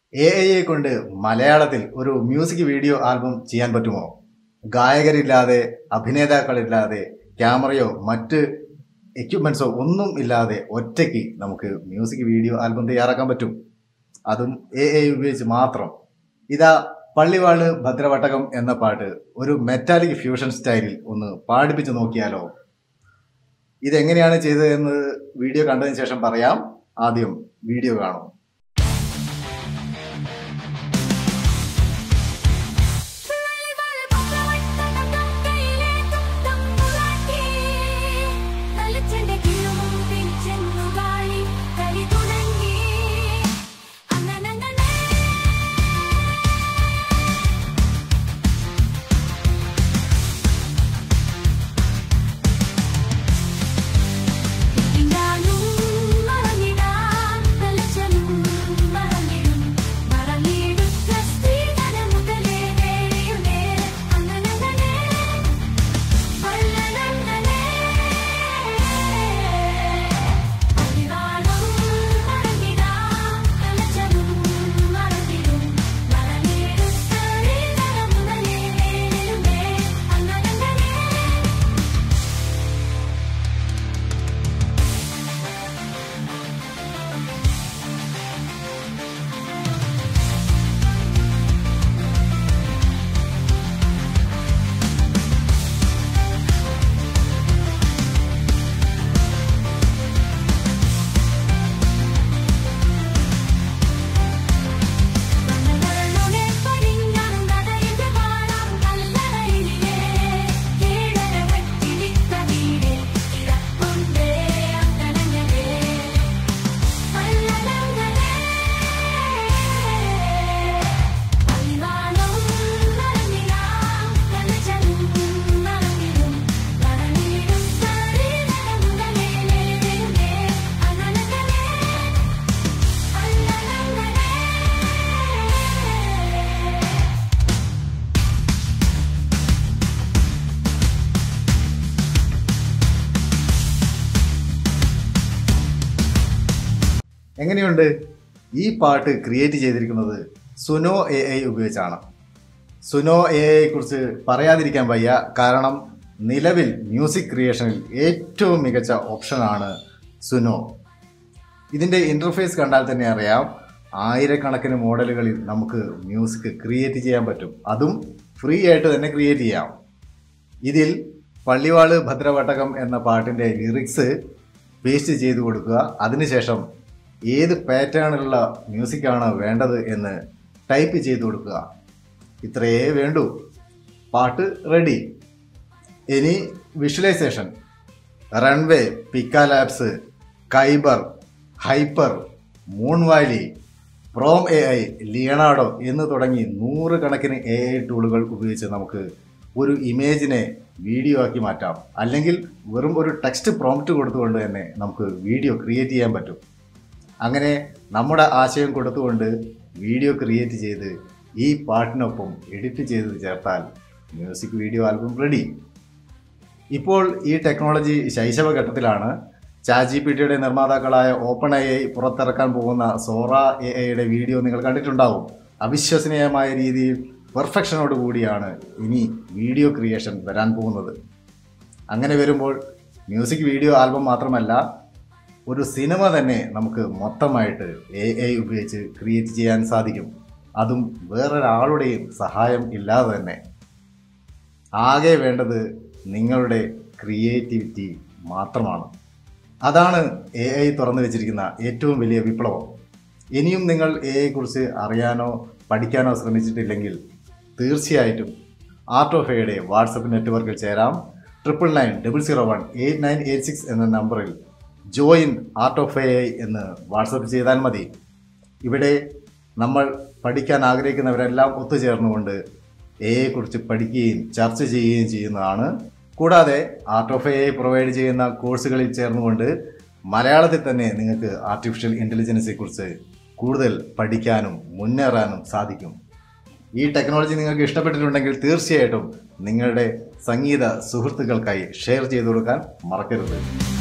A ഐയെ കൊണ്ട് മലയാളത്തിൽ ഒരു മ്യൂസിക് വീഡിയോ ആൽബം ചെയ്യാൻ പറ്റുമോ ഗായകരില്ലാതെ അഭിനേതാക്കളില്ലാതെ ക്യാമറയോ മറ്റ് എക്യുപ്മെന്റ്സോ ഒന്നും ഇല്ലാതെ ഒറ്റയ്ക്ക് നമുക്ക് മ്യൂസിക് വീഡിയോ ആൽബം തയ്യാറാക്കാൻ പറ്റും അതും എ ഐ ഉപയോഗിച്ച് മാത്രം ഇതാ പള്ളിവാള് ഭദ്രവട്ടകം എന്ന പാട്ട് ഒരു മെറ്റാലിക് ഫ്യൂഷൻ സ്റ്റൈലിൽ ഒന്ന് പാടിപ്പിച്ച് നോക്കിയാലോ ഇതെങ്ങനെയാണ് ചെയ്തതെന്ന് വീഡിയോ കണ്ടതിന് ശേഷം പറയാം ആദ്യം വീഡിയോ കാണും എങ്ങനെയുണ്ട് ഈ പാട്ട് ക്രിയേറ്റ് ചെയ്തിരിക്കുന്നത് സുനോ എ ഐ ഉപയോഗിച്ചാണ് സുനോ എ ഐയെ കുറിച്ച് പറയാതിരിക്കാൻ വയ്യ കാരണം നിലവിൽ മ്യൂസിക് ക്രിയേഷനിൽ ഏറ്റവും മികച്ച ഓപ്ഷനാണ് സുനോ ഇതിൻ്റെ ഇൻ്റർഫേസ് കണ്ടാൽ തന്നെ അറിയാം ആയിരക്കണക്കിന് മോഡലുകളിൽ നമുക്ക് മ്യൂസിക് ക്രിയേറ്റ് ചെയ്യാൻ പറ്റും അതും ഫ്രീ ആയിട്ട് തന്നെ ക്രിയേറ്റ് ചെയ്യാം ഇതിൽ പള്ളിവാള് ഭദ്രവട്ടകം എന്ന പാട്ടിൻ്റെ ലിറിക്സ് പേസ്റ്റ് ചെയ്ത് കൊടുക്കുക അതിനുശേഷം ഏത് പാറ്റേണിലുള്ള മ്യൂസിക്കാണ് വേണ്ടത് എന്ന് ടൈപ്പ് ചെയ്ത് കൊടുക്കുക ഇത്രയേ വേണ്ടൂ പാട്ട് റെഡി ഇനി visualisation Runway Pika Labs Kaiber Hyper Moonvalley Prome A I Leonardo എന്ന് തുടങ്ങി നൂറുകണക്കിന് എ ഐ ടൂളുകൾ ഉപയോഗിച്ച് നമുക്ക് ഒരു ഇമേജിനെ വീഡിയോ ആക്കി മാറ്റാം അല്ലെങ്കിൽ വെറും ഒരു ടെക്സ്റ്റ് പ്രോംപ്റ്റ് കൊടുത്തുകൊണ്ട് തന്നെ നമുക്ക് വീഡിയോ ക്രിയേറ്റ് ചെയ്യാൻ പറ്റും അങ്ങനെ നമ്മുടെ ആശയം കൊടുത്തുകൊണ്ട് വീഡിയോ ക്രിയേറ്റ് ചെയ്ത് ഈ പാട്ടിനൊപ്പം എഡിറ്റ് ചെയ്ത് ചേർത്താൽ മ്യൂസിക് വീഡിയോ ആൽബം റെഡി ഇപ്പോൾ ഈ ടെക്നോളജി ശൈശവഘട്ടത്തിലാണ് ചാജി പി ടിയുടെ നിർമ്മാതാക്കളായ ഓപ്പൺ ഐ ഐ പുറത്തിറക്കാൻ പോകുന്ന സോറ എ ഐയുടെ വീഡിയോ നിങ്ങൾ കണ്ടിട്ടുണ്ടാവും അവിശ്വസനീയമായ രീതിയിൽ പെർഫെക്ഷനോട് കൂടിയാണ് ഇനി വീഡിയോ ക്രിയേഷൻ വരാൻ പോകുന്നത് അങ്ങനെ വരുമ്പോൾ മ്യൂസിക് വീഡിയോ ആൽബം മാത്രമല്ല ഒരു സിനിമ തന്നെ നമുക്ക് മൊത്തമായിട്ട് എ ഐ ഉപയോഗിച്ച് ക്രിയേറ്റ് ചെയ്യാൻ സാധിക്കും അതും വേറൊരാളുടെയും സഹായം ഇല്ലാതെ തന്നെ ആകെ വേണ്ടത് നിങ്ങളുടെ ക്രിയേറ്റിവിറ്റി മാത്രമാണ് അതാണ് എ ഐ തുറന്നു വെച്ചിരിക്കുന്ന ഏറ്റവും വലിയ വിപ്ലവം ഇനിയും നിങ്ങൾ എ ഐ കുറിച്ച് അറിയാനോ പഠിക്കാനോ ശ്രമിച്ചിട്ടില്ലെങ്കിൽ തീർച്ചയായിട്ടും ആർട്ട് ഓഫ് എയുടെ വാട്സപ്പ് നെറ്റ്വർക്കിൽ ചേരാം triple nine double zero one eight nine eight six എന്ന നമ്പറിൽ join Art of A I എന്ന് വാട്സപ്പ് ചെയ്താൽ മതി ഇവിടെ നമ്മൾ പഠിക്കാൻ ആഗ്രഹിക്കുന്നവരെല്ലാം ഒത്തുചേർന്നുകൊണ്ട് എയെക്കുറിച്ച് പഠിക്കുകയും ചർച്ച ചെയ്യുകയും ചെയ്യുന്നതാണ് കൂടാതെ Art of A I provide ചെയ്യുന്ന കോഴ്സുകളിൽ ചേർന്നുകൊണ്ട് മലയാളത്തിൽ തന്നെ നിങ്ങൾക്ക് ആർട്ടിഫിഷ്യൽ ഇൻ്റലിജൻസിനെ കുറിച്ച് കൂടുതൽ പഠിക്കാനും മുന്നേറാനും സാധിക്കും ഈ ടെക്നോളജി നിങ്ങൾക്ക് ഇഷ്ടപ്പെട്ടിട്ടുണ്ടെങ്കിൽ തീർച്ചയായിട്ടും നിങ്ങളുടെ സംഗീത സുഹൃത്തുക്കൾക്കായി ഷെയർ ചെയ്തു കൊടുക്കാൻ മറക്കരുത്